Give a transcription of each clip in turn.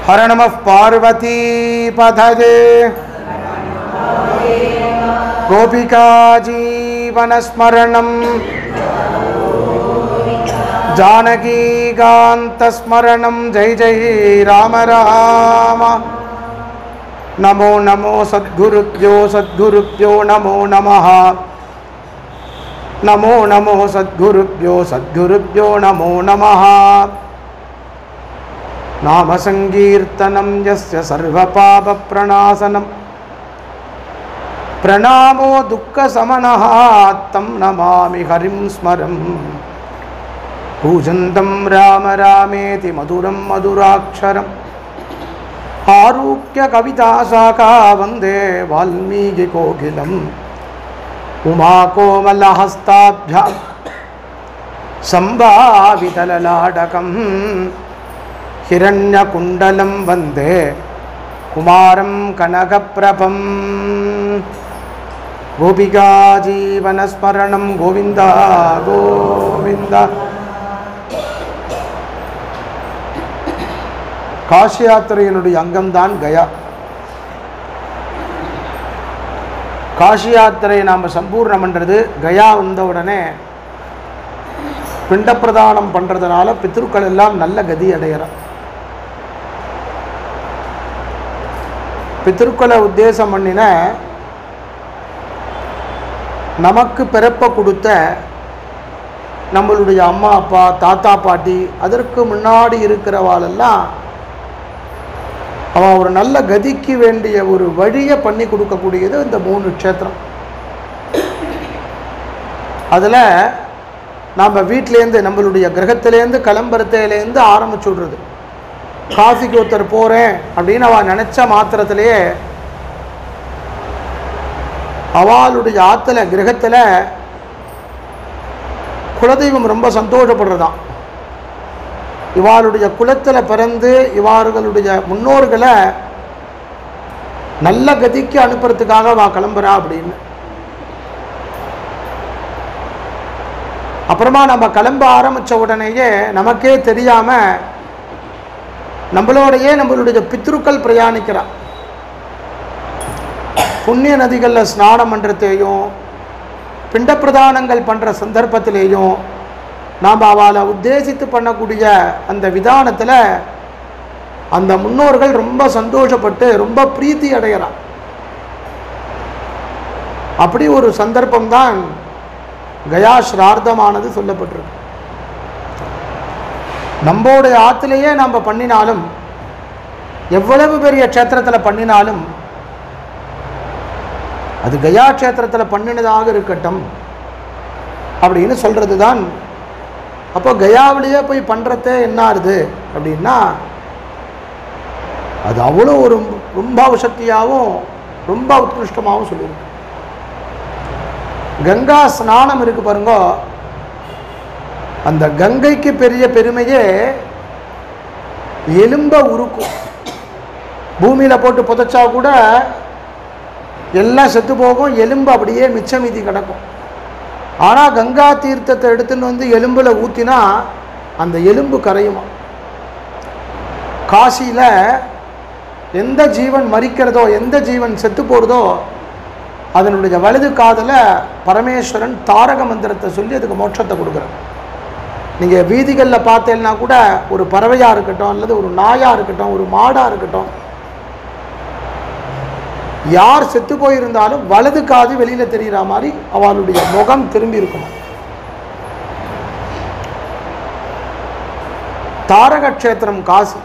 हर नमः पार्वतीपधये गोपिकाजीवनस्मरणं जानकीकान्तस्मरणं जय जय राम राम नमो नमो सद्गुरुभ्यो सद्गुरुभ्यो नमो नमः नमो नमो सद्गुरुभ्यो सद्गुरुभ्यो नमो नमः नामसङ्कीर्तनं यस्य सर्वपापप्रणाशनं प्रणामो दुःखशमनः तं नमामि हरिं स्मरम् पूजन्तं राम रामेति मधुरं मधुराक्षरम् आरुह्यकविताशाखा वन्दे वाल्मीकिकोकिलम् उमाकोमलहस्ताभ्यां सम्भावितललाडकम् हिरण्यकुण्डलं वन्दे कुमारं कनकप्रभम् गोपिकाजीवनस्मरणं गोविन्द गोविन्द காசி யாத்திரையினுடைய அங்கம்தான் கயா காசி யாத்திரையை நாம் சம்பூர்ணம் பண்ணுறது கயா வந்த உடனே பிண்டப்பிரதானம் பண்ணுறதுனால பித்ருக்கள் எல்லாம் நல்ல கதி அடையிறோம் பித்ருக்களை உத்தேசம் பண்ணின நமக்கு பிறப்ப கொடுத்த நம்மளுடைய அம்மா அப்பா தாத்தா பாட்டி அதற்கு முன்னாடி இருக்கிறவாளெல்லாம் அவன் ஒரு நல்ல கதிக்கு வேண்டிய ஒரு வழியை பண்ணி கொடுக்கக்கூடியது இந்த மூணு க்ஷேத்திரம் அதில் நாம் வீட்டிலேருந்து நம்மளுடைய கிரகத்திலேருந்து கிளம்புறதுலேருந்து ஆரம்பிச்சு விட்றது காசிக்கு ஒருத்தர் போகிறேன் அப்படின்னு அவன் நினச்ச மாத்திரத்திலேயே அவளுடைய ஆற்றுல கிரகத்தில் குலதெய்வம் ரொம்ப சந்தோஷப்படுறதான் இவாளுடைய குலத்தில் பிறந்து இவார்களுடைய முன்னோர்களை நல்ல கதிக்கு அனுப்புறதுக்காக வா கிளம்புறா அப்படின்னு அப்புறமா நம்ம கிளம்ப ஆரம்பித்த உடனேயே நமக்கே தெரியாமல் நம்மளோடையே நம்மளுடைய பித்ருக்கள் பிரயாணிக்கிறா புண்ணிய நதிகளில் ஸ்நானம் பண்ணுறதையும் பிண்டப்பிரதானங்கள் பண்ணுற சந்தர்ப்பத்திலேயும் நாம் அவளை உத்தேசித்து பண்ணக்கூடிய அந்த விதானத்தில் அந்த முன்னோர்கள் ரொம்ப சந்தோஷப்பட்டு ரொம்ப பிரீத்தி அடைகிறான் அப்படி ஒரு சந்தர்ப்பம்தான் கயா ஸ்ரார்த்தமானது சொல்லப்பட்டிருக்கு நம்மளுடைய ஆற்றுலேயே நம்ம பண்ணினாலும் எவ்வளவு பெரிய க்ஷேத்திரத்தில் பண்ணினாலும் அது கயா க்ஷேத்திரத்தில் பண்ணினதாக இருக்கட்டும் அப்படின்னு சொல்கிறது தான் அப்போ கயாவிலேயே போய் பண்ணுறதே என்ன ஆகுது அப்படின்னா அது அவ்வளோ ஒரு ரொம்ப அவசக்தியாகவும் ரொம்ப உத்கிருஷ்டமாகவும் சொல்லியிருக்கு கங்கா ஸ்நானம் இருக்கு பாருங்க அந்த கங்கைக்கு பெரிய பெருமையே எலும்ப உருக்கும் பூமியில் போட்டு புதைச்சா கூட எல்லாம் செத்து போகும் எலும்பு அப்படியே மிச்சம் மீதி கிடக்கும் ஆனால் கங்கா தீர்த்தத்தை எடுத்துன்னு வந்து எலும்பில் ஊற்றினா அந்த எலும்பு கரையுமா காசியில் எந்த ஜீவன் மறிக்கிறதோ எந்த ஜீவன் செத்து போகிறதோ அதனுடைய வலது காதில் பரமேஸ்வரன் தாரக மந்திரத்தை சொல்லி அதுக்கு மோட்சத்தை கொடுக்குறார் நீங்கள் வீதிகளில் பார்த்தேன்னா கூட ஒரு பறவையாக இருக்கட்டும் அல்லது ஒரு நாயாக இருக்கட்டும் ஒரு மாடாக இருக்கட்டும் யார் செத்து போயிருந்தாலும் வலது காது வெளியில் தெரிகிற மாதிரி அவளுடைய முகம் திரும்பி இருக்குமா தாரக க்ஷேத்திரம் காசி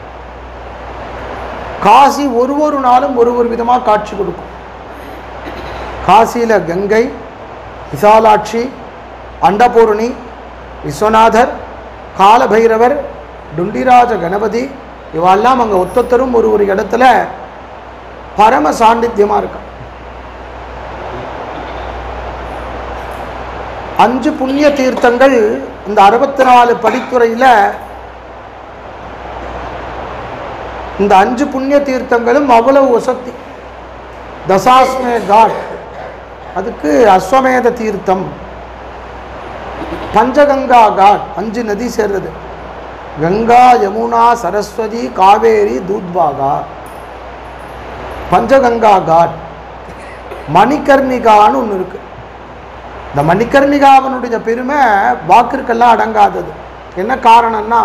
காசி ஒரு ஒரு நாளும் ஒரு ஒரு விதமாக காட்சி கொடுக்கும் காசியில் கங்கை விசாலாட்சி அண்டபூரணி விஸ்வநாதர் காலபைரவர் டுண்டிராஜ கணபதி இவெல்லாம் அங்கே ஒத்தொத்தரும் ஒரு ஒரு இடத்துல பரம சாண்டித்யமாக இருக்கும் அஞ்சு புண்ணிய தீர்த்தங்கள் இந்த அறுபத்தி நாலு படித்துறையில் இந்த அஞ்சு புண்ணிய தீர்த்தங்களும் அவ்வளவு வசதி தசாஸ்மே காட் அதுக்கு அஸ்வமேத தீர்த்தம் பஞ்சகங்கா காட் அஞ்சு நதி சேர்றது கங்கா யமுனா சரஸ்வதி காவேரி தூத்பாகா பஞ்சகங்கா காட் மணிகர்ணிகான்னு ஒன்று இருக்கு இந்த மணிகர்ணிகாவனுடைய பெருமை வாக்கிற்கெல்லாம் அடங்காதது என்ன காரணம்னா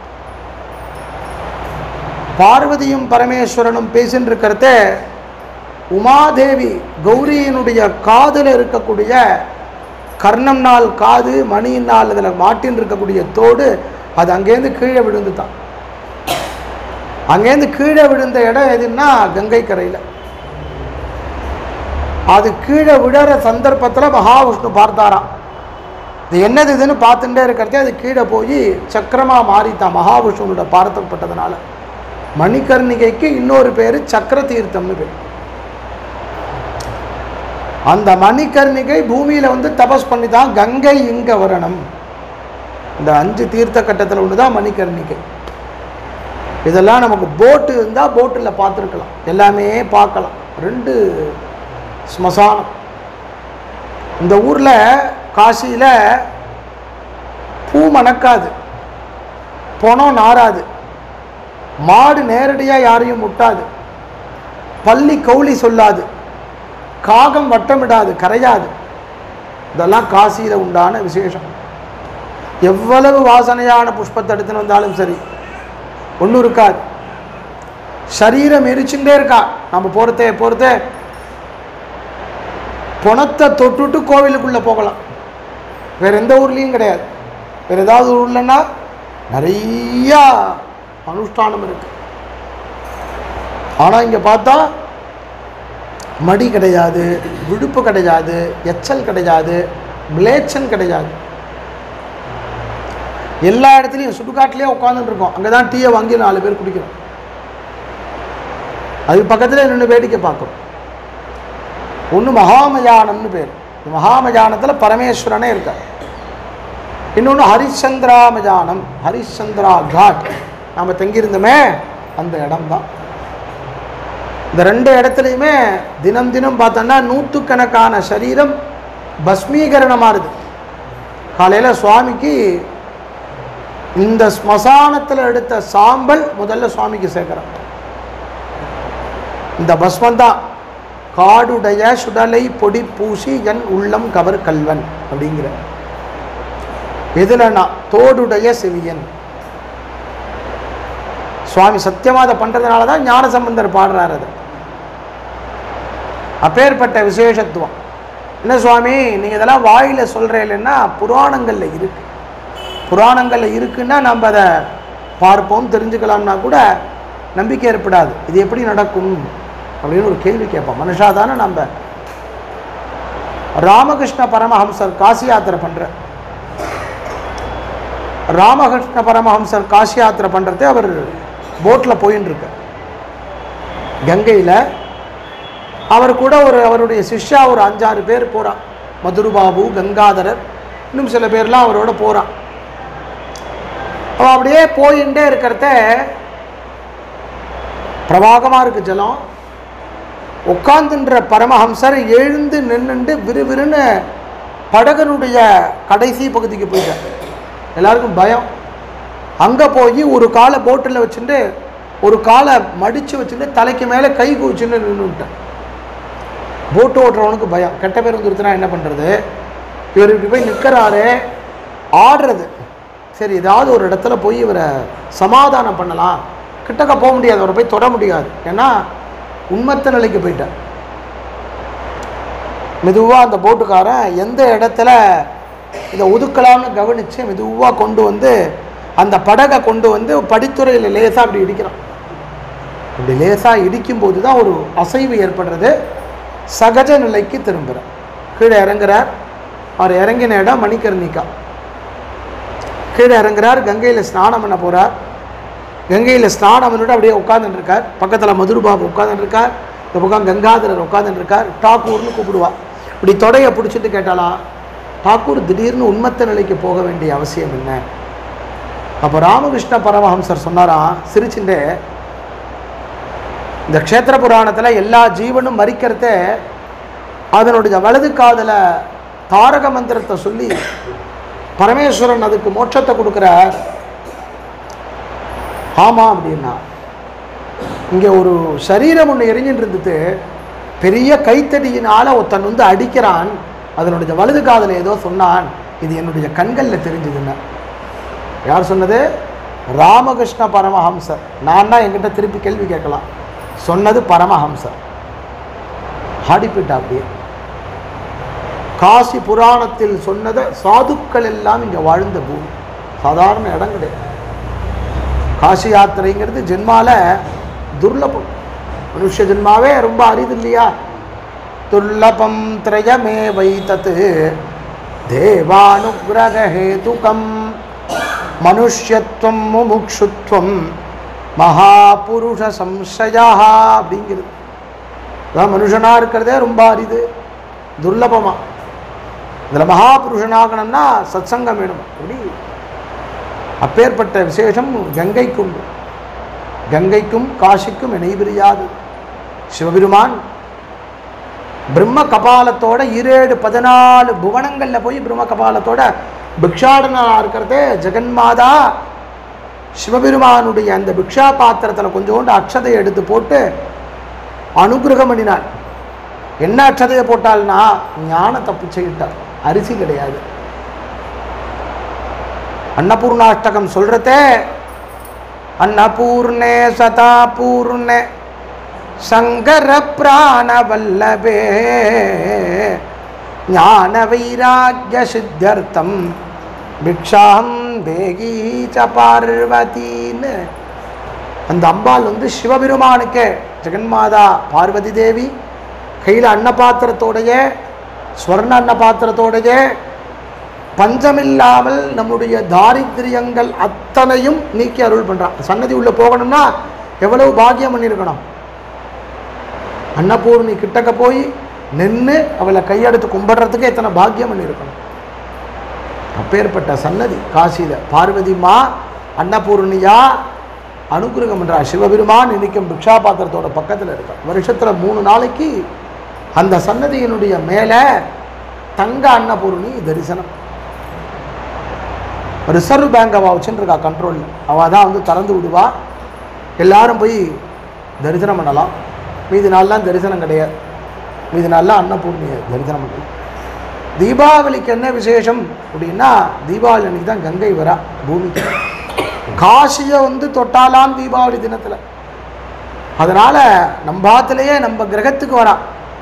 பார்வதியும் பரமேஸ்வரனும் பேசின்னு இருக்கிறத உமாதேவி கௌரியினுடைய காதில் இருக்கக்கூடிய கர்ணம் நாள் காது மணியின் நாள் இதில் மாட்டின்னு இருக்கக்கூடிய தோடு அது அங்கேருந்து கீழே விழுந்து தான் அங்கேருந்து கீழே விழுந்த இடம் எதுன்னா கங்கை கரையில் அது கீழே விழற சந்தர்ப்பத்தில் மகாவிஷ்ணு பார்த்தாராம் இது என்னது இதுன்னு பார்த்துட்டே இருக்கிறதே அது கீழே போய் சக்கரமாக மாறித்தான் மகாவிஷ்ணுவோட பார்த்தப்பட்டதுனால மணிகர்ணிகைக்கு இன்னொரு பேர் சக்கர தீர்த்தம்னு பேர் அந்த மணிகர்ணிகை பூமியில் வந்து தபஸ் பண்ணி தான் கங்கை இங்க வரணும் இந்த அஞ்சு தீர்த்த கட்டத்தில் ஒன்று தான் மணிகர்ணிகை இதெல்லாம் நமக்கு போட்டு இருந்தால் போட்டில் பார்த்துருக்கலாம் எல்லாமே பார்க்கலாம் ரெண்டு ஸ்மசானம் இந்த ஊரில் காசியில் பூ மணக்காது பணம் நாராது மாடு நேரடியாக யாரையும் முட்டாது பள்ளி கௌளி சொல்லாது காகம் வட்டமிடாது கரையாது இதெல்லாம் காசியில் உண்டான விசேஷம் எவ்வளவு வாசனையான புஷ்பத்தை எடுத்துன்னு வந்தாலும் சரி ஒன்றும் இருக்காது சரீரம் எரிச்சுட்டே இருக்கா நம்ம போகிறதே போகிறதே பணத்தை தொட்டுட்டு கோவிலுக்குள்ளே போகலாம் வேறு எந்த ஊர்லேயும் கிடையாது வேறு ஏதாவது ஊர்லன்னா நிறையா அனுஷ்டானம் இருக்கு ஆனால் இங்கே பார்த்தா மடி கிடையாது விடுப்பு கிடையாது எச்சல் கிடையாது மிளேச்சன் கிடையாது எல்லா இடத்துலையும் சுடுகாட்டிலே உட்காந்துட்டு இருக்கோம் அங்கே தான் டீயை வாங்கி நாலு பேர் குடிக்கிறோம் அது பக்கத்தில் நின்று வேடிக்கை பார்க்குறோம் ஒன்று மகாமயானம்னு பேர் இந்த மகாமயானத்தில் பரமேஸ்வரனே இருக்கார் இன்னொன்று ஹரிச்சந்திராமஜானம் ஹரிச்சந்திரா காட் நாம் தங்கியிருந்தோமே அந்த இடம்தான் இந்த ரெண்டு இடத்துலையுமே தினம் தினம் பார்த்தோன்னா நூற்றுக்கணக்கான சரீரம் பஸ்மீகரணமாகுது காலையில் சுவாமிக்கு இந்த ஸ்மசானத்தில் எடுத்த சாம்பல் முதல்ல சுவாமிக்கு சேர்க்குறோம் இந்த பஸ்மம் தான் காடுடைய சுடலை பொடி பூசி என் உள்ளம் கவர் கல்வன் அப்படிங்கிற எதுலனா தோடுடைய செவியன் சுவாமி சத்தியமாக அதை பண்ணுறதுனால தான் ஞானசம்பந்தர் பாடுறார் அது அப்பேற்பட்ட விசேஷத்துவம் என்ன சுவாமி நீங்கள் இதெல்லாம் வாயில் சொல்கிறீங்கன்னா புராணங்களில் இருக்கு புராணங்களில் இருக்குன்னா நம்ம அதை பார்ப்போம் தெரிஞ்சுக்கலாம்னா கூட நம்பிக்கை ஏற்படாது இது எப்படி நடக்கும் அப்படின்னு ஒரு கேள்வி கேட்போம் மனுஷா தானே நம்ம ராமகிருஷ்ண பரமஹம்சர் காசி யாத்திரை பண்ணுற ராமகிருஷ்ண பரமஹம்சர் காசி யாத்திரை பண்ணுறது அவர் போட்டில் போயின்னு இருக்க கங்கையில் அவர் கூட ஒரு அவருடைய சிஷ்யா ஒரு அஞ்சாறு பேர் போகிறான் மதுருபாபு கங்காதரர் இன்னும் சில பேர்லாம் அவரோட போகிறான் அவன் அப்படியே போயிட்டே இருக்கிறத பிரவாகமாக இருக்குது ஜலம் உட்காந்துன்ற பரமஹம்சர் எழுந்து நின்றுண்டு விறுவிறுன்னு படகனுடைய கடைசி பகுதிக்கு போயிட்டார் எல்லாருக்கும் பயம் அங்கே போய் ஒரு காலை போட்டில் வச்சுட்டு ஒரு காலை மடித்து வச்சுட்டு தலைக்கு மேலே கை குவிச்சுன்னு நின்றுட்டான் போட்டு ஓட்டுறவனுக்கு பயம் கெட்ட பேர் வந்துருச்சுன்னா என்ன பண்ணுறது இவர் இப்படி போய் நிற்கிறாரு ஆடுறது சரி ஏதாவது ஒரு இடத்துல போய் இவரை சமாதானம் பண்ணலாம் கிட்டக்க போக முடியாது அவரை போய் தொட முடியாது ஏன்னா உண்மத்த நிலைக்கு போயிட்டார் மெதுவாக அந்த போட்டுக்காரன் எந்த இடத்துல இதை ஒதுக்கலாம்னு கவனித்து மெதுவாக கொண்டு வந்து அந்த படகை கொண்டு வந்து படித்துறையில் லேசாக அப்படி இடிக்கிறான் இப்படி லேசாக இடிக்கும்போது தான் ஒரு அசைவு ஏற்படுறது சகஜ நிலைக்கு திரும்புகிறார் கீழே இறங்குறார் அவர் இறங்கின இடம் மணிக்கர்ணிக்கா கீழே இறங்குறார் கங்கையில் ஸ்நானம் பண்ண போகிறார் கங்கையில் ஸ்நானம் பண்ணிட்டு அப்படியே உட்காந்துட்டு இருக்கார் பக்கத்தில் மதுரபாபு உட்காந்துட்டு இருக்கார் இந்த பக்கம் கங்காதரர் உட்காந்துட்டு இருக்கார் டாக்கூர்னு கூப்பிடுவா இப்படி தொடையை பிடிச்சிட்டு கேட்டாலாம் டாக்கூர் திடீர்னு உண்மத்த நிலைக்கு போக வேண்டிய அவசியம் என்ன அப்போ ராமகிருஷ்ண பரமஹம்சர் சொன்னாராம் சிரிச்சுட்டே இந்த க்ஷேத்திர புராணத்தில் எல்லா ஜீவனும் மறிக்கிறத அதனுடைய வலது காதில் தாரக மந்திரத்தை சொல்லி பரமேஸ்வரன் அதுக்கு மோட்சத்தை கொடுக்குறார் ஆமாம் அப்படின்னா இங்கே ஒரு சரீரம் ஒன்று எரிஞ்சிட்டு இருந்தது பெரிய கைத்தடியினால் ஒருத்தன் வந்து அடிக்கிறான் அதனுடைய வலது காதில் ஏதோ சொன்னான் இது என்னுடைய கண்களில் தெரிஞ்சதுன்னு யார் சொன்னது ராமகிருஷ்ண பரமஹம்சர் நான் தான் என்கிட்ட திருப்பி கேள்வி கேட்கலாம் சொன்னது பரமஹம்சர் ஆடிப்பிட்டா அப்படியே காசி புராணத்தில் சொன்னதை சாதுக்கள் எல்லாம் இங்கே வாழ்ந்த பூமி சாதாரண இடம் கிடையாது காசி யாத்திரைங்கிறது ஜென்மால துர்லபம் மனுஷ ஜென்மாவே ரொம்ப அரிது இல்லையா துர்லபம் திரயமே வைத்தது தேவானுகிரகேதுகம் மனுஷ்யத்துவம் முமுக்ஷுத்வம் மகாபுருஷ சம்சயா அப்படிங்கிறது அதான் மனுஷனாக இருக்கிறதே ரொம்ப அரிது துர்லபமா இதில் மகாபுருஷனாகணும்னா சத்சங்கம் வேணும் அப்படி அப்பேற்பட்ட விசேஷம் கங்கைக்கும் உண்டு. கங்கைக்கும் காசிக்கும் இணைபிரியாது சிவபெருமான் பிரம்ம கபாலத்தோட ஈரேழு பதினாலு புவனங்களில் போய் பிரம்ம கபாலத்தோட பிக்ஷாடனாக இருக்கிறதே ஜெகன்மாதா சிவபெருமானுடைய அந்த பிக்ஷா பாத்திரத்தில் கொஞ்சோண்டு அக்ஷதையை எடுத்து போட்டு அனுகிரகம் பண்ணினாள் என்ன அக்ஷதையை போட்டாள்னா ஞானத்தை பிச்சையிட்டாள் அரிசி கிடையாது அன்னபூர்ணாஷ்டகம் சொல்றதே அன்னபூர்ணே சதா பூர்ணே சங்கர பிராண வல்லபே ஞான வைராக்கிய சித்தர்த்தம் பிக்ஷாம் தேகி ச பார்வதின்னு அந்த அம்பாள் வந்து சிவபெருமானுக்கே ஜெகன்மாதா பார்வதி தேவி கையில் அன்னபாத்திரத்தோடைய ஸ்வர்ண அன்னபாத்திரத்தோடைய பஞ்சமில்லாமல் நம்முடைய தாரித்திரியங்கள் அத்தனையும் நீக்கி அருள் பண்ணுறான் சன்னதி உள்ளே போகணும்னா எவ்வளவு பாக்கியம் பண்ணியிருக்கணும் அன்னபூர்ணி கிட்டக்க போய் நின்று அவளை கையெடுத்து கும்பிடுறதுக்கு எத்தனை பாக்கியம் பண்ணியிருக்கணும் அப்பேற்பட்ட சன்னதி காசியில் பார்வதிமா அன்னபூர்ணியா அனுகிரகம் பண்றா சிவபெருமான் இன்னைக்கும் பிக்ஷா பாத்திரத்தோட பக்கத்தில் இருக்கா வருஷத்தில் மூணு நாளைக்கு அந்த சன்னதியினுடைய மேலே தங்க அன்னபூர்ணி தரிசனம் ரிசர்வ் பேங்க் அவள் வச்சுருக்கா கண்ட்ரோலில் அவள் தான் வந்து திறந்து விடுவா எல்லாரும் போய் தரிசனம் பண்ணலாம் மீதி நாள்லாம் தரிசனம் கிடையாது மீதி நாள்லாம் அன்னபூர்ணியை தரிசனம் பண்ணலாம் தீபாவளிக்கு என்ன விசேஷம் அப்படின்னா தீபாவளி அன்னைக்கு தான் கங்கை வரா பூமிக்கு காசியை வந்து தொட்டாலாம் தீபாவளி தினத்தில் அதனால் நம்ம ஆற்றுலேயே நம்ம கிரகத்துக்கு வரா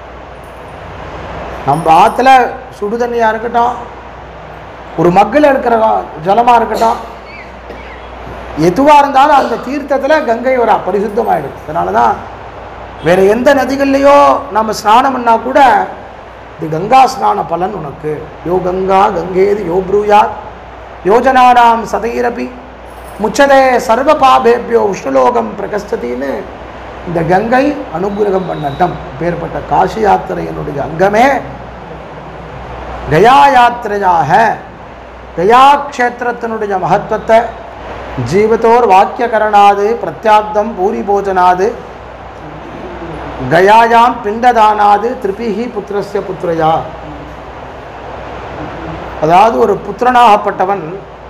நம்ம ஆற்றுல சுடு தண்ணியாக இருக்கட்டும் ஒரு மக்கில் இருக்கிற ஜலமாக இருக்கட்டும் எதுவாக இருந்தாலும் அந்த தீர்த்தத்தில் கங்கை வரா பரிசுத்தமாயிடும் அதனால தான் வேறு எந்த நதிகள்லையோ நம்ம ஸ்நானம் பண்ணா கூட இது கங்கா ஸ்நான பலன் உனக்கு யோ கங்கா கங்கேது யோ ப்ரூயா யோஜனானாம் சதைரபி முச்சதே சர்வ பாபேபியோ உஷ்ணலோகம் பிரகஸ்தத்தின்னு இந்த கங்கை அனுகிரகம் பண்ணட்டம் பேர்பட்ட காசி யாத்திரையினுடைய அங்கமே கயா யாத்திரையாக கயா க்ஷேத்திரத்தினுடைய மகத்துவத்தை ஜீவத்தோர் வாக்கியகரணாது பிரத்யாப்தம் பூரி போஜனாது கயாயாம் பிண்டதானாது திரிபிகி புத்திரஸ்ய புத்திரையா அதாவது ஒரு புத்திரனாகப்பட்டவன்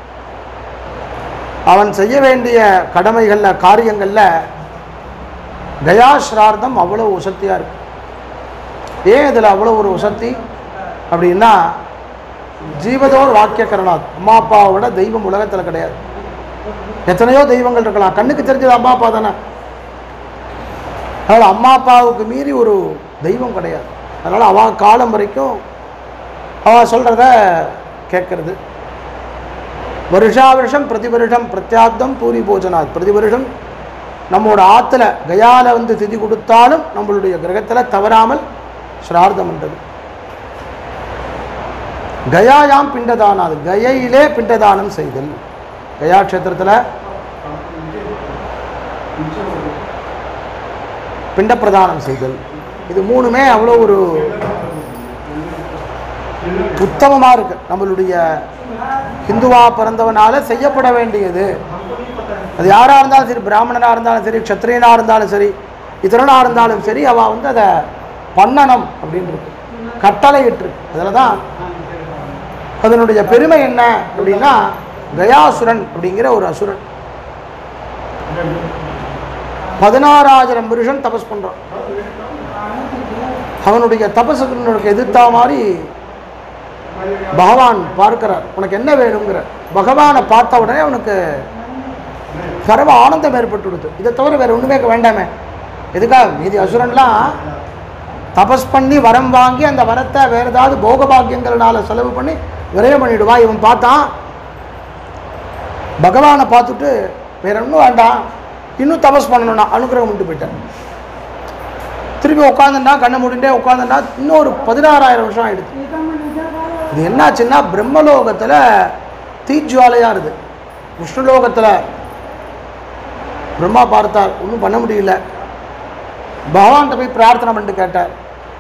அவன் செய்ய வேண்டிய கடமைகளில் காரியங்களில் கயா ஸ்ரார்த்தம் அவ்வளோ உசத்தியாக இருக்கு ஏன் இதில் அவ்வளோ ஒரு உசத்தி அப்படின்னா ஜீவதோர் வாக்கியகரணாத் அம்மா அப்பாவை விட தெய்வம் உலகத்தில் கிடையாது எத்தனையோ தெய்வங்கள் இருக்கலாம் கண்ணுக்கு தெரிஞ்சது அம்மா அப்பா தானே அதனால் அம்மா அப்பாவுக்கு மீறி ஒரு தெய்வம் கிடையாது அதனால் அவன் காலம் வரைக்கும் அவன் சொல்கிறத கேட்கறது வருஷா வருஷம் பிரதி வருஷம் பிரத்யாப்தம் பூரி போஜனாத் பிரதி வருஷம் நம்மோட ஆற்றுல கயால வந்து திதி கொடுத்தாலும் நம்மளுடைய கிரகத்தில் தவறாமல் ஸ்ரார்த்தம் பண்ணுறது கயாயாம் பிண்டதானாது கயையிலே பிண்டதானம் செய்தல் கயா க்ஷேத்திரத்தில் பிண்ட பிரதானம் செய்தல் இது மூணுமே அவ்வளோ ஒரு உத்தமமாக இருக்கு நம்மளுடைய ஹிந்துவா பிறந்தவனால செய்யப்பட வேண்டியது அது யாராக இருந்தாலும் சரி பிராமணனாக இருந்தாலும் சரி க்ஷத்ரியனாக இருந்தாலும் சரி இதரனாக இருந்தாலும் சரி அவள் வந்து அதை பண்ணணும் அப்படின்னு இருக்கு கட்டளை இருக்கு அதில் தான் அதனுடைய பெருமை என்ன அப்படின்னா கயாசுரன் அப்படிங்கிற ஒரு அசுரன் பதினாறாயிரம் வருஷம் தபஸ் பண்ணுறான் அவனுடைய தபசுக்கு எதிர்த்தா மாதிரி பகவான் பார்க்கிறார் உனக்கு என்ன வேணுங்கிற பகவானை பார்த்த உடனே அவனுக்கு பரம ஆனந்தம் ஏற்பட்டுடுது இதை தவிர வேற ஒன்றுமே வேண்டாமே எதுக்காக மீதி அசுரன்லாம் தபஸ் பண்ணி வரம் வாங்கி அந்த வரத்தை வேற ஏதாவது போக பாக்கியங்கள்னால செலவு பண்ணி விரயம் பண்ணிடுவா இவன் பார்த்தான் பகவானை பார்த்துட்டு வேற ஒன்றும் வேண்டாம் இன்னும் தபஸ் பண்ணணும்னா அனுகிரகம் பண்ணிட்டு போயிட்டேன் திருப்பி உட்காந்துட்டா கண்ணை மூடிண்டே உட்காந்துட்டா இன்னொரு பதினாறாயிரம் வருஷம் ஆயிடுது இது என்னாச்சுன்னா பிரம்மலோகத்தில் தீஜ்வாலையாக இருக்குது விஷ்ணுலோகத்தில் பிரம்மா பார்த்தார் ஒன்றும் பண்ண முடியல பகவான்கிட்ட போய் பிரார்த்தனை பண்ணிட்டு கேட்டார்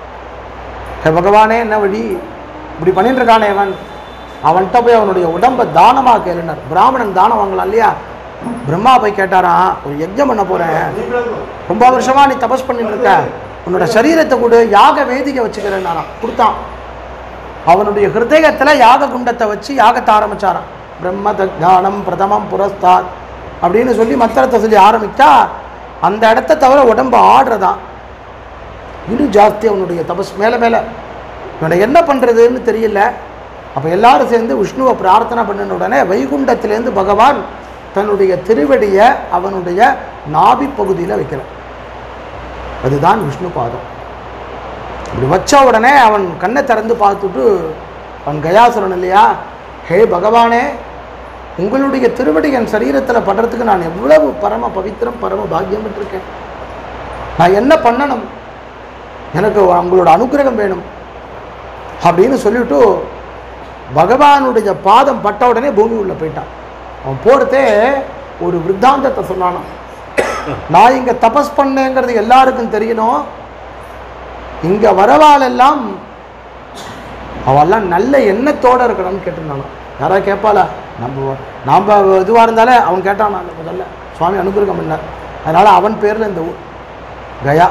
ஹே பகவானே என்ன வழி இப்படி பண்ணிட்டு இருக்கானே அவன் அவன்கிட்ட போய் அவனுடைய உடம்பை தானமாக கேளுனார் பிராமணன் தானம் வாங்கலாம் இல்லையா பிரம்மா போய் கேட்டாராம் ஒரு யஜ்ஞம் பண்ண போகிறேன் ரொம்ப வருஷமா நீ தபஸ் பண்ணிட்டு இருக்க உன்னோட சரீரத்தை கொடு யாக வேதிகை வச்சுக்கிறேன்னாராம் கொடுத்தான் அவனுடைய ஹிருதயத்தில் யாக குண்டத்தை வச்சு யாகத்தை ஆரம்பிச்சாராம் பிரம்ம ஞானம் பிரதமம் புரஸ்தாத் அப்படின்னு சொல்லி மந்திரத்தை சொல்லி ஆரம்பித்தா அந்த இடத்த தவிர உடம்பு ஆடுறதான் இன்னும் ஜாஸ்தி அவனுடைய தபஸ் மேலே மேலே இவனை என்ன பண்ணுறதுன்னு தெரியல அப்போ எல்லாரும் சேர்ந்து விஷ்ணுவை பிரார்த்தனை பண்ணின உடனே வைகுண்டத்திலேருந்து பகவான் தன்னுடைய திருவடியை அவனுடைய நாபி பகுதியில் வைக்கிறான் அதுதான் விஷ்ணு பாதம் இப்படி வச்ச உடனே அவன் கண்ணை திறந்து பார்த்துட்டு அவன் கயாசுரன் இல்லையா ஹே பகவானே உங்களுடைய திருவடி என் சரீரத்தில் படுறதுக்கு நான் எவ்வளவு பரம பவித்திரம் பரம பாக்கியம் பெற்றிருக்கேன் நான் என்ன பண்ணணும் எனக்கு உங்களோட அனுக்கிரகம் வேணும் அப்படின்னு சொல்லிட்டு பகவானுடைய பாதம் பட்ட உடனே பூமி உள்ள போயிட்டான் அவன் போகிறதே ஒரு விருத்தாந்தத்தை சொன்னானாம் நான் இங்கே தபஸ் பண்ணேங்கிறது எல்லாருக்கும் தெரியணும் இங்கே வரவாளெல்லாம் அவெல்லாம் நல்ல எண்ணத்தோடு இருக்கணும்னு கேட்டிருந்தானோ யாராவது கேட்பாளா நம்ம நாம் இதுவாக இருந்தாலே அவன் கேட்டான் நான் முதல்ல சுவாமி அனுகிரகம் பண்ணார் அதனால் அவன் பேரில் இந்த ஊர் கயா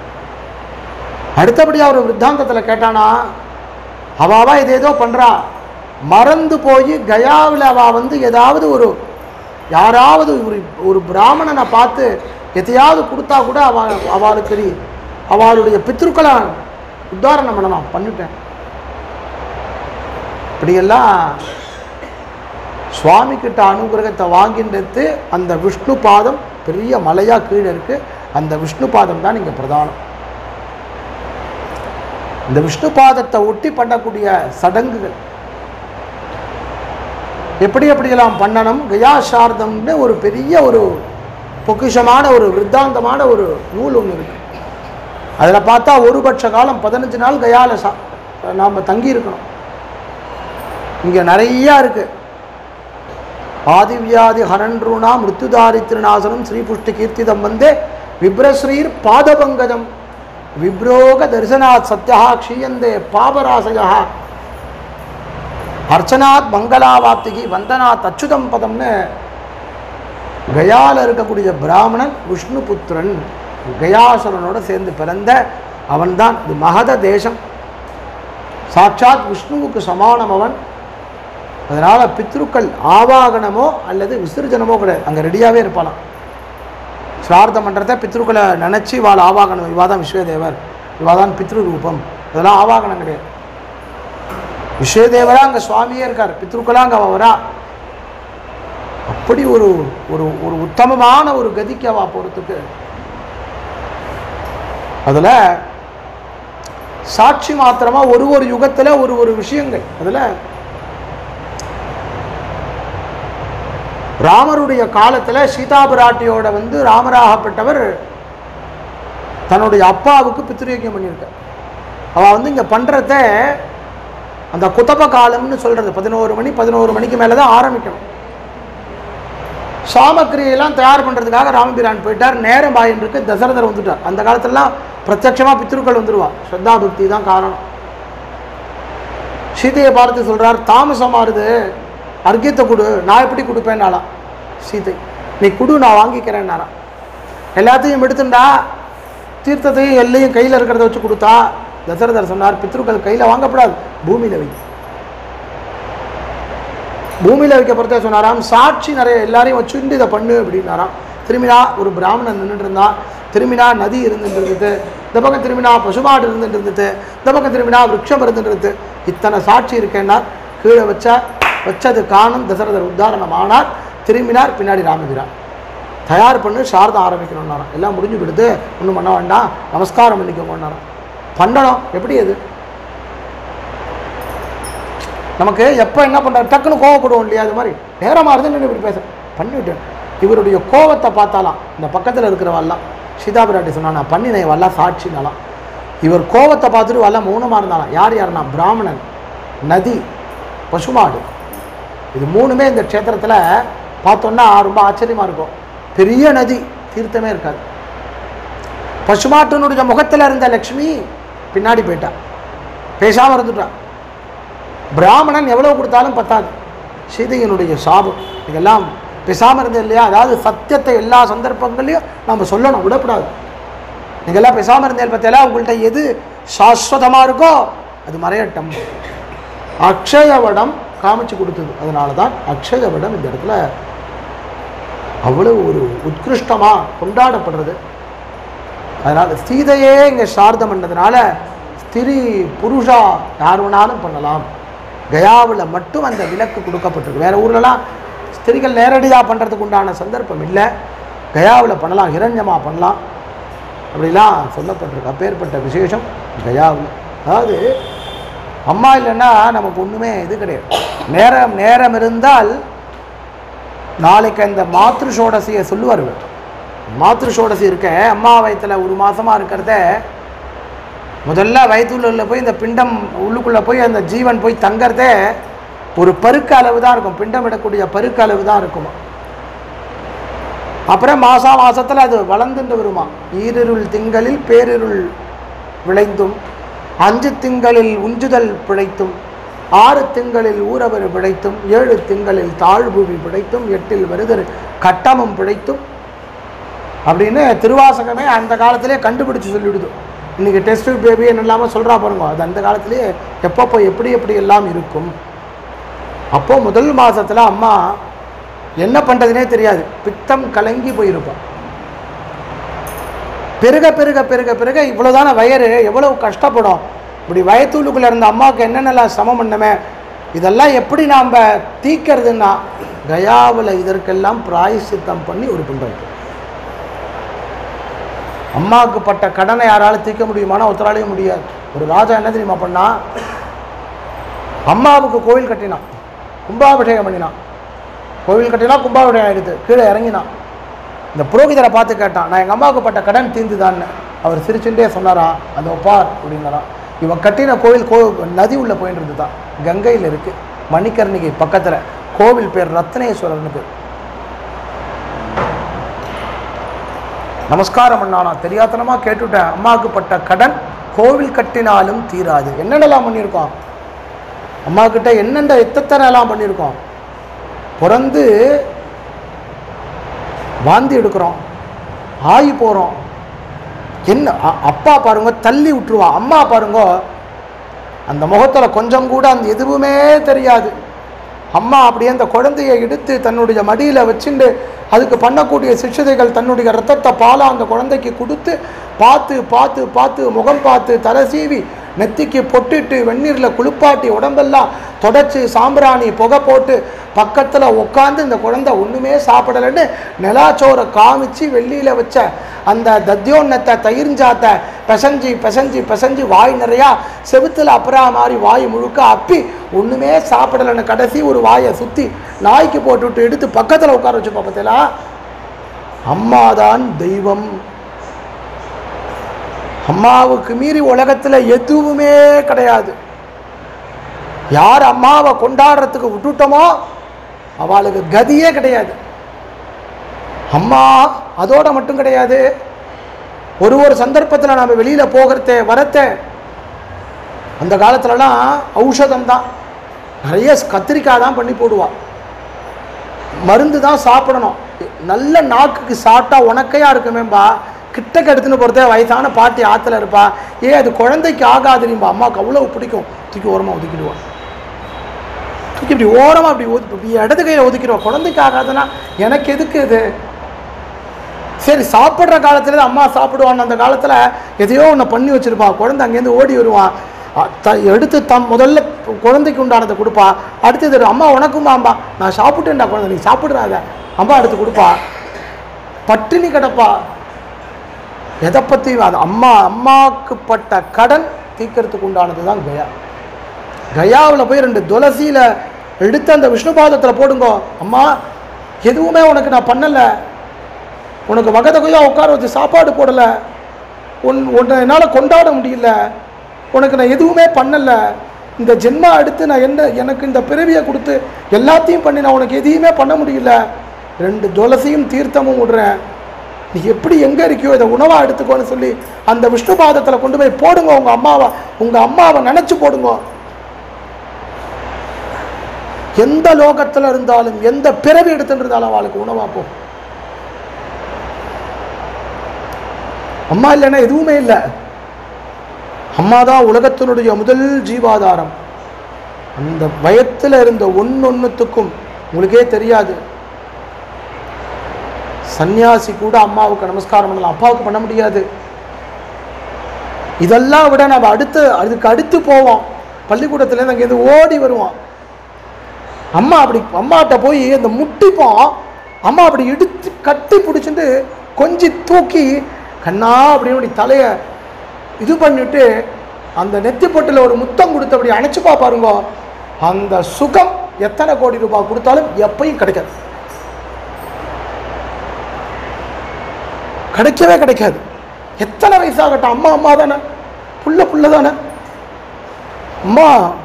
அடுத்தபடியாக ஒரு விருத்தாந்தத்தில் கேட்டானா அவாவா இது ஏதோ பண்ணுறா மறந்து போய் கயாவில் அவள் வந்து ஏதாவது ஒரு யாராவது ஒரு ஒரு பிராமணனை பார்த்து எதையாவது கொடுத்தா கூட அவ அவளுக்கு தெரியும் அவளுடைய பித்ருக்களை உத்தாரணம் பண்ணணும் பண்ணிட்டேன் இப்படியெல்லாம் சுவாமி கிட்ட அனுகிரகத்தை வாங்கின்றது அந்த விஷ்ணு பாதம் பெரிய மலையாக கீழே இருக்குது அந்த விஷ்ணு பாதம் தான் இங்கே பிரதானம் இந்த விஷ்ணு பாதத்தை ஒட்டி பண்ணக்கூடிய சடங்குகள் எப்படி எப்படியெல்லாம் பண்ணணும் கயா சார்தம்னு ஒரு பெரிய ஒரு பொக்கிஷமான ஒரு விருத்தாந்தமான ஒரு நூல் ஒன்று இருக்கு அதில் பார்த்தா ஒரு பட்ச காலம் பதினஞ்சு நாள் கயால சா நாம் தங்கி இருக்கணும் இங்கே நிறையா இருக்கு ஆதிவியாதி ஹரன்ருணா மிருத்யுதாரித்ரிநாசனம் ஸ்ரீபுஷ்டி கீர்த்திதம் வந்தே விப்ரஸ்ரீர் பாதபங்கஜம் விப்ரோக தரிசனாத் சத்யா க்ஷீயந்தே பாபராசயா அர்ச்சனாத் மங்களாவாப்திகி வந்தனாத் அச்சுதம் பதம்னு கயால இருக்கக்கூடிய பிராமணன் விஷ்ணு புத்திரன் கயாசுரனோட சேர்ந்து பிறந்த அவன்தான் இது மகத தேசம் சாட்சாத் விஷ்ணுவுக்கு சமானம் அவன் அதனால் பித்ருக்கள் ஆவாகனமோ அல்லது விசர்ஜனமோ கிடையாது அங்கே ரெடியாகவே இருப்பானாம் சிரார்த்தம் பண்ணுறத பித்ருக்களை நினச்சி இவாள் ஆவாகனம் இவா தான் விஸ்வதேவர் இவா தான் பித்ரு ரூபம் இதெல்லாம் ஆவாகனம் கிடையாது விஸ்வதேவரா அங்கே சுவாமியே இருக்கார் பித்ருக்களா அங்கே அவ வரா அப்படி ஒரு ஒரு ஒரு உத்தமமான ஒரு கதிக்கு அவ போகிறதுக்கு அதில் சாட்சி மாத்திரமா ஒரு ஒரு யுகத்தில் ஒரு ஒரு விஷயங்கள் அதில் ராமருடைய காலத்தில் சீதா பிராட்டியோட வந்து ராமராகப்பட்டவர் தன்னுடைய அப்பாவுக்கு பித்ருயோக்கியம் பண்ணியிருக்கார் அவள் வந்து இங்கே பண்ணுறத அந்த குத்தப காலம்னு சொல்கிறது பதினோரு மணி பதினோரு மணிக்கு மேலே தான் ஆரம்பிக்கணும் சாமக்கிரியெல்லாம் தயார் பண்ணுறதுக்காக ராமபிரான் போயிட்டார் நேரம் ஆயின்னு இருக்கு தசரதர் வந்துட்டார் அந்த காலத்துலலாம் பிரத்யட்சமாக பித்ருக்கள் வந்துடுவா ஸ்ரத்தா பக்தி தான் காரணம் சீதையை பார்த்து சொல்கிறார் தாமசமாறுது அர்க்கியத்தை கொடு நான் எப்படி கொடுப்பேன்னாலாம் சீதை நீ கொடு நான் வாங்கிக்கிறேன்னாராம் எல்லாத்தையும் எடுத்துண்டா தீர்த்தத்தையும் எல்லையும் கையில் இருக்கிறத வச்சு கொடுத்தா தசரதர் சொன்னார் பித்ருக்கள் கையில் வாங்கப்படாது பூமியில் வை பூமியில் வைக்க பொறுத்தே சொன்னாராம் சாட்சி நிறைய எல்லாரையும் வச்சுட்டு இதை பண்ணு அப்படின்னாராம் திரும்பினா ஒரு பிராமணன் நின்றுட்டு இருந்தான் திரும்பினா நதி இருந்துட்டு இருந்தது இந்த பக்கம் திரும்பினா பசுமாடு இருந்துட்டு இருந்தது இந்த பக்கம் திரும்பினா விருட்சம் இருந்துட்டு இருந்தது இத்தனை சாட்சி இருக்கேன்னா கீழே வச்சா வச்சது காணும் தசரதர் உத்தாரணம் ஆனார் திரும்பினார் பின்னாடி ராமபிரான் தயார் பண்ணு சாரதம் ஆரம்பிக்கணும்னாராம் எல்லாம் முடிஞ்சு விடுது ஒன்றும் பண்ண வேண்டாம் நமஸ்காரம் பண்ணிக்கோங்கன்னாராம் பண்ணணும் எப்படி அது நமக்கு எப்போ என்ன பண்ணுறாரு டக்குன்னு கோவப்படுவோம் இல்லையா அது மாதிரி நேரமாக இருந்து இப்படி பேச பண்ணிவிட்டு இவருடைய கோவத்தை பார்த்தாலாம் இந்த பக்கத்தில் இருக்கிறவெல்லாம் சீதா பிராட்டி சொன்னா நான் பண்ணினேன் வல்ல சாட்சினாலாம் இவர் கோவத்தை பார்த்துட்டு வல்ல மௌனமாக இருந்தாலாம் யார் யாருன்னா பிராமணன் நதி பசுமாடு இது மூணுமே இந்த க்ஷேத்திரத்தில் பார்த்தோன்னா ரொம்ப ஆச்சரியமாக இருக்கும் பெரிய நதி தீர்த்தமே இருக்காது பசுமாட்டினுடைய முகத்தில் இருந்த லக்ஷ்மி பின்னாடி போயிட்டா பேசாமல் இருந்துட்டா பிராமணன் எவ்வளோ கொடுத்தாலும் பத்தாது சீதையினுடைய சாபம் இதெல்லாம் பேசாமல் இருந்தது இல்லையா அதாவது சத்தியத்தை எல்லா சந்தர்ப்பங்களையும் நம்ம சொல்லணும் விடக்கூடாது நீங்கள்லாம் பேசாமல் இருந்தேன் பார்த்தீங்களா உங்கள்கிட்ட எது சாஸ்வதமாக இருக்கோ அது மறையட்டும் அக்ஷயவடம் காமிச்சு கொடுத்தது அதனால தான் அக்ஷயவடம் இந்த இடத்துல அவ்வளவு ஒரு உத்கிருஷ்டமாக கொண்டாடப்படுறது அதனால் சீதையே இங்கே சார்தம் பண்ணதுனால ஸ்திரீ புருஷா யார் வேணாலும் பண்ணலாம் கயாவில் மட்டும் அந்த விலக்கு கொடுக்கப்பட்டிருக்கு வேறு ஊர்லலாம் ஸ்திரீகள் நேரடியாக பண்ணுறதுக்கு உண்டான சந்தர்ப்பம் இல்லை கயாவில் பண்ணலாம் இரண்யமாக பண்ணலாம் அப்படிலாம் சொல்லப்பட்டிருக்கு அப்பேற்பட்ட விசேஷம் கயாவில் அதாவது அம்மா இல்லைன்னா நமக்கு ஒன்றுமே இது கிடையாது நேரம் நேரம் இருந்தால் நாளைக்கு அந்த மாத்ரு சோடசியை சொல்லுவார் இவர். மாத்ரு சோடசி இருக்க அம்மா வயிற்றில் ஒரு மாதமாக இருக்கிறத முதல்ல வயிற்றுள்ள போய் இந்த பிண்டம் உள்ளுக்குள்ளே போய் அந்த ஜீவன் போய் தங்கறதே ஒரு பருக்கு அளவு தான் இருக்கும் பிண்டம் விடக்கூடிய பருக்கு அளவு தான் இருக்குமா அப்புறம் மாசா மாசத்தில் அது வளர்ந்துட்டு வருமா ஈரிருள் திங்களில் பேரிருள் விளைந்தும் அஞ்சு திங்களில் உஞ்சுதல் பிழைத்தும் ஆறு திங்களில் ஊரவர் பிழைத்தும் ஏழு திங்களில் தாழ்புவி பிழைத்தும் எட்டில் வருதர் கட்டமும் பிழைத்தும் அப்படின்னு திருவாசகமே அந்த காலத்திலே கண்டுபிடிச்சு சொல்லிவிடுது இன்றைக்கி டெஸ்ட் பேபி என்னெல்லாமோ சொல்கிறா பாருங்க அது அந்த காலத்திலே எப்பப்போ எப்படி எப்படி எல்லாம் இருக்கும் அப்போது முதல் மாதத்தில் அம்மா என்ன பண்ணுறதுனே தெரியாது பித்தம் கலங்கி போயிருப்பான் பெருக பெருக பெருக பெருக இவ்வளோதான வயறு எவ்வளவு கஷ்டப்படும் இப்படி வயத்தூளுக்குள்ளே இருந்த அம்மாவுக்கு என்னென்னலாம் சமம் பண்ணமே இதெல்லாம் எப்படி நாம் தீக்கிறதுன்னா கயாவில் இதற்கெல்லாம் பிராயசித்தம் பண்ணி ஒரு பிண்டம் வைக்கும் அம்மாவுக்கு பட்ட கடனை யாராலும் தீர்க்க முடியுமானா ஒருத்தராலையும் முடியாது ஒரு ராஜா என்ன தெரியுமா பண்ணா அம்மாவுக்கு கோவில் கட்டினான் கும்பாபிஷேகம் பண்ணினான் கோவில் கட்டினா கும்பாபிஷேகம் ஆயிடுது கீழே இறங்கினான் இந்த புரோகிதரை பார்த்து கேட்டான் நான் எங்கள் அம்மாவுக்கு பட்ட கடன் தீர்ந்துதான்னு அவர் சிரிச்சுட்டே சொன்னாராம் அந்த ஒப்பார் அப்படின்னாராம் இவன் கட்டின கோவில் கோ நதி உள்ள போயிட்டு இருந்துதான் கங்கையில் இருக்கு மணிக்கர்ணிகை பக்கத்தில் கோவில் பேர் ரத்னேஸ்வரர்னு பேர் நமஸ்காரம் பண்ணானா தெரியாத்தனமாக கேட்டுட்டேன் அம்மாவுக்கு பட்ட கடன் கோவில் கட்டினாலும் தீராது என்னென்னலாம் பண்ணியிருக்கோம் அம்மா கிட்ட என்னென்ன எத்தனை பண்ணியிருக்கோம் பிறந்து வாந்தி எடுக்கிறோம் ஆகி போகிறோம் என்ன அ- அப்பா பாருங்க தள்ளி விட்டுருவா அம்மா பாருங்க அந்த முகத்தில் கொஞ்சம் கூட அந்த எதுவுமே தெரியாது அம்மா அப்படியே அந்த குழந்தையை எடுத்து தன்னுடைய மடியில் வச்சுண்டு அதுக்கு பண்ணக்கூடிய சிக்ஷதைகள் தன்னுடைய ரத்தத்தை பாலாக அந்த குழந்தைக்கு கொடுத்து பார்த்து பார்த்து பார்த்து முகம் பார்த்து தலை சீவி நெத்திக்கு பொட்டிட்டு வெந்நீரில் குளிப்பாட்டி உடம்பெல்லாம் தொடச்சி சாம்பிராணி புகை போட்டு பக்கத்தில் உட்காந்து இந்த குழந்தை ஒன்றுமே சாப்பிடலைன்னு நிலாச்சோரை காமிச்சு வெள்ளியில் வச்ச அந்த தத்தியோன்னத்தை தயிர்ஞ்சாத்தை பிசைஞ்சு பிசைஞ்சு பிசைஞ்சு வாய் நிறையா செவுத்துல அப்புறா மாதிரி வாய் முழுக்க அப்பி ஒன்றுமே சாப்பிடலைன்னு கடைசி ஒரு வாயை சுற்றி நாய்க்கு போட்டுவிட்டு எடுத்து பக்கத்தில் உட்கார வச்சு பார்த்தீங்களா அம்மாதான் தெய்வம் அம்மாவுக்கு மீறி உலகத்தில் எதுவுமே கிடையாது யார் அம்மாவை கொண்டாடுறதுக்கு விட்டுட்டோமோ அவளுக்கு கதியே கிடையாது அம்மா அதோட மட்டும் கிடையாது ஒரு ஒரு சந்தர்ப்பத்தில் நம்ம வெளியில் போகிறதே வரத்தே அந்த காலத்துலலாம் ஔஷதம் தான் நிறைய கத்திரிக்காய் தான் பண்ணி போடுவா மருந்து தான் சாப்பிடணும் நல்ல நாக்குக்கு சாப்பிட்டா உனக்கையா இருக்குமேம்பா கிட்டக்க எடுத்துன்னு போகிறதே வயசான பாட்டி ஆற்றுல இருப்பா ஏ அது குழந்தைக்கு ஆகாதுரிம்பா அம்மாவுக்கு அவ்வளோ பிடிக்கும் தூக்கி ஓரமாக ஒதுக்கிடுவா தூக்கி இப்படி ஓரமாக இப்படி ஒது இப்படி இடது கையில் ஒதுக்கிடுவா குழந்தைக்கு ஆகாதுன்னா எனக்கு எதுக்கு இது சரி சாப்பிட்ற காலத்துல அம்மா சாப்பிடுவான் அந்த காலத்தில் எதையோ ஒன்று பண்ணி வச்சிருப்பா குழந்தை அங்கேருந்து ஓடி வருவான் அ- த- எடுத்து தம் முதல்ல குழந்தைக்கு உண்டானதை கொடுப்பா அடுத்தது அம்மா உனக்குமா அம்மா நான் சாப்பிட்டேன்டா குழந்தை நீ சாப்பிட்றாத அம்மா எடுத்து கொடுப்பா பட்டினி கிடப்பா எதை பற்றி அது அம்மா அம்மாவுக்கு பட்ட கடன் தீர்க்கறதுக்கு உண்டானது தான் கயா கயாவில் போய் ரெண்டு துளசியில் எடுத்து அந்த விஷ்ணு பாதத்தில் போடுங்கோ அம்மா எதுவுமே உனக்கு நான் பண்ணலை உனக்கு வகதகையாக உட்கார வச்சு சாப்பாடு போடலை உன் உன்னை என்னால் கொண்டாட முடியல உனக்கு நான் எதுவுமே பண்ணலை இந்த ஜென்மா எடுத்து நான் என்ன எனக்கு இந்த பிறவியை கொடுத்து எல்லாத்தையும் பண்ணி நான் உனக்கு எதையுமே பண்ண முடியல ரெண்டு துளசியும் தீர்த்தமும் விடுறேன் நீ எப்படி எங்கே இருக்கியோ இதை உணவாக எடுத்துக்கோன்னு சொல்லி அந்த விஷ்ணு பாதத்தில் கொண்டு போய் போடுங்க உங்கள் அம்மாவை உங்கள் அம்மாவை நினச்சி போடுங்க எந்த லோகத்தில் இருந்தாலும் எந்த பிறவி எடுத்துட்டு இருந்தாலும் அவளுக்கு உணவா போ அம்மா இல்லைன்னா எதுவுமே இல்லை அம்மா தான் உலகத்தினுடைய முதல் ஜீவாதாரம் அந்த வயத்தில் இருந்த ஒன்னொன்னுத்துக்கும் உங்களுக்கே தெரியாது சந்நியாசி கூட அம்மாவுக்கு நமஸ்காரம் பண்ணலாம் அப்பாவுக்கு பண்ண முடியாது இதெல்லாம் விட நம்ம அடுத்து அதுக்கு அடுத்து போவோம் பள்ளிக்கூடத்துலேருந்து அங்கேருந்து ஓடி வருவோம் அம்மா அப்படி அம்மாட்ட போய் அந்த முட்டிப்போம் அம்மா அப்படி இடித்து கட்டி பிடிச்சிட்டு கொஞ்சி தூக்கி கண்ணா அப்படின்னு அப்படி தலையை இது பண்ணிட்டு அந்த நெத்தி பொட்டில் ஒரு முத்தம் கொடுத்து அப்படி அணைச்சு பாருங்க அந்த சுகம் எத்தனை கோடி ரூபாய் கொடுத்தாலும் எப்பயும் கிடைக்காது கிடைக்கவே கிடைக்காது எத்தனை வயசாகட்டும் அம்மா அம்மா தானே புள்ள புள்ள தானே அம்மா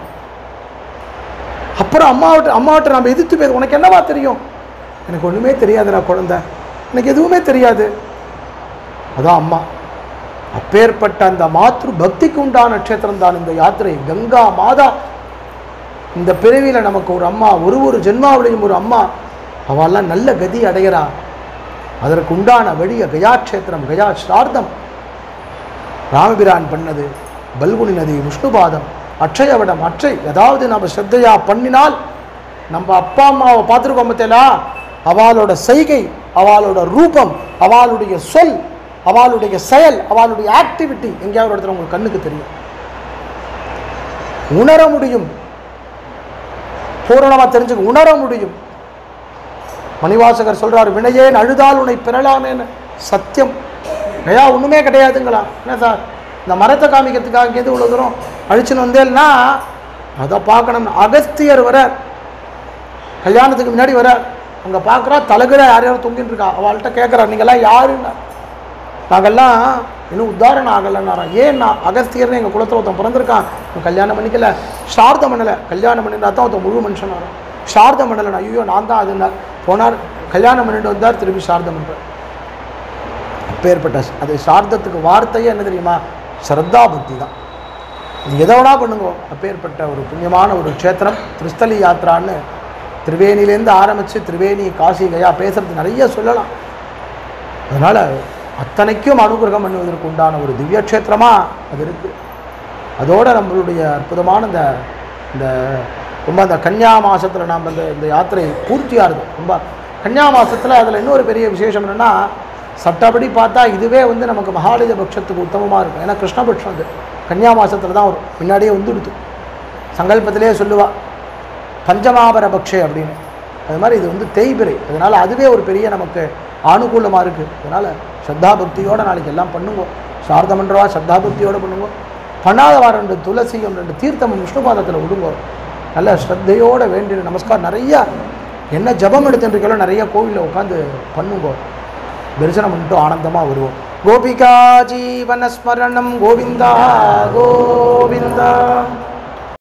அப்புறம் அம்மாவிட்ட அம்மாவிட்ட நம்ம எதிர்த்து பேச உனக்கு என்னவா தெரியும் எனக்கு ஒன்றுமே தெரியாதுடா குழந்தை எனக்கு எதுவுமே தெரியாது அதான் அம்மா அப்பேற்பட்ட அந்த மாத்ரு பக்திக்கு உண்டான நட்சத்திரம் தான் இந்த யாத்திரை கங்கா மாதா இந்த பிறவியில் நமக்கு ஒரு அம்மா ஒரு ஒரு ஜென்மாவிலையும் ஒரு அம்மா அவெல்லாம் நல்ல கதி அடைகிறா அதற்கு உண்டான வழிய கயாட்சேத்திரம் கயா ஸ்ரார்த்தம் ராமபிரான் பண்ணது பல்குனி நதி விஷ்ணுபாதம் அட்சயவடம் அட்சை ஏதாவது நம்ம ஸ்ரத்தையா பண்ணினால் நம்ம அப்பா அம்மாவை பார்த்துருக்கோம் பார்த்தீங்களா அவளோட செய்கை அவளோட ரூபம் அவளுடைய சொல் அவளுடைய செயல் அவளுடைய ஆக்டிவிட்டி எங்கேயாவது ஒரு இடத்துல உங்களுக்கு கண்ணுக்கு தெரியும் உணர முடியும் பூரணமாக தெரிஞ்சுக்க உணர முடியும் மணிவாசகர் சொல்றார் வினையேன் அழுதால் உன்னை பெறலாமேன்னு சத்தியம் நயா ஒன்றுமே கிடையாதுங்களா என்ன சார் இந்த மரத்தை காமிக்கிறதுக்காக இங்கேருந்து இவ்வளோ தூரம் அழிச்சுன்னு வந்தேன்னா அதை பார்க்கணும் அகஸ்தியர் வர கல்யாணத்துக்கு முன்னாடி வர அங்கே பார்க்குறா தலைகிற யார் யாரும் தொங்கிட்டு இருக்கா அவள்கிட்ட கேட்குறா நீங்கள்லாம் யாருன்னா நாங்கள்லாம் இன்னும் உத்தாரணம் ஆகலைன்னாரா ஏன் நான் அகஸ்தியர்னு எங்கள் குலத்தில் ஒருத்தன் பிறந்திருக்கான் இவன் கல்யாணம் பண்ணிக்கல ஸ்ரார்த்தம் பண்ணலை கல்யாணம் பண்ணினா தான் ஒருத்தன் முழு மனுஷனாரான் ஸ்ரார்த்தம் பண்ணலை ஐயோ நான் தான் அதுனார் போனார் கல்யாணம் பண்ணிட்டு வந்தார் திருப்பி ஸ்ரார்த்தம் பண்ணுறார் அப்பேற்பட்ட அது ஸ்ரார்த்தத்துக்கு வார்த்தையே என்ன தெரியுமா ஸ்ரத்தா புத்தி தான் இது எதை வேணா பண்ணுங்க அப்பேற்பட்ட ஒரு புண்ணியமான ஒரு க்ஷேத்திரம் திருஸ்தலி யாத்ரான்னு திரிவேணிலேருந்து ஆரம்பித்து திரிவேணி காசி கயா பேசுறது நிறைய சொல்லலாம் அதனால் அத்தனைக்கும் அனுகிரகம் பண்ணுவதற்கு உண்டான ஒரு திவ்ய க்ஷேத்திரமாக அது இருக்குது அதோட நம்மளுடைய அற்புதமான இந்த இந்த ரொம்ப அந்த கன்னியா மாசத்துல நாம் இந்த இந்த யாத்திரை பூர்த்தியாகுது ரொம்ப கன்னியா மாசத்துல அதில் இன்னொரு பெரிய விசேஷம் என்னென்னா சட்டப்படி பார்த்தா இதுவே வந்து நமக்கு மகாலய பட்சத்துக்கு உத்தமமாக இருக்கும் ஏன்னா கிருஷ்ணபட்சம் அது கன்னியா மாசத்துல தான் வரும் முன்னாடியே வந்துடுது சங்கல்பத்திலே சொல்லுவா பஞ்சமாபர பக்ஷே அப்படின்னு அது மாதிரி இது வந்து தேய்பிரை அதனால் அதுவே ஒரு பெரிய நமக்கு ஆனுகூலமாக இருக்குது அதனால் ஸ்ரத்தா பக்தியோடு நாளைக்கு எல்லாம் பண்ணுங்க சார்த்தம் பண்ணுறவா ஸ்ரத்தா பக்தியோடு பண்ணுங்க பண்ணாதவா ரெண்டு துளசியும் ரெண்டு தீர்த்தமும் விஷ்ணுபாதத்தில் விடுங்க நல்ல ஸ்ரத்தையோடு வேண்டிய நமஸ்காரம் நிறையா என்ன ஜபம் எடுத்துருக்கீங்களோ நிறைய கோவிலில் உட்காந்து பண்ணுங்க தரிசனம் பண்ணிட்டு ஆனந்தமாக வருவோம் கோபிகா ஜீவனஸ்மரணம் கோவிந்தா கோவிந்தா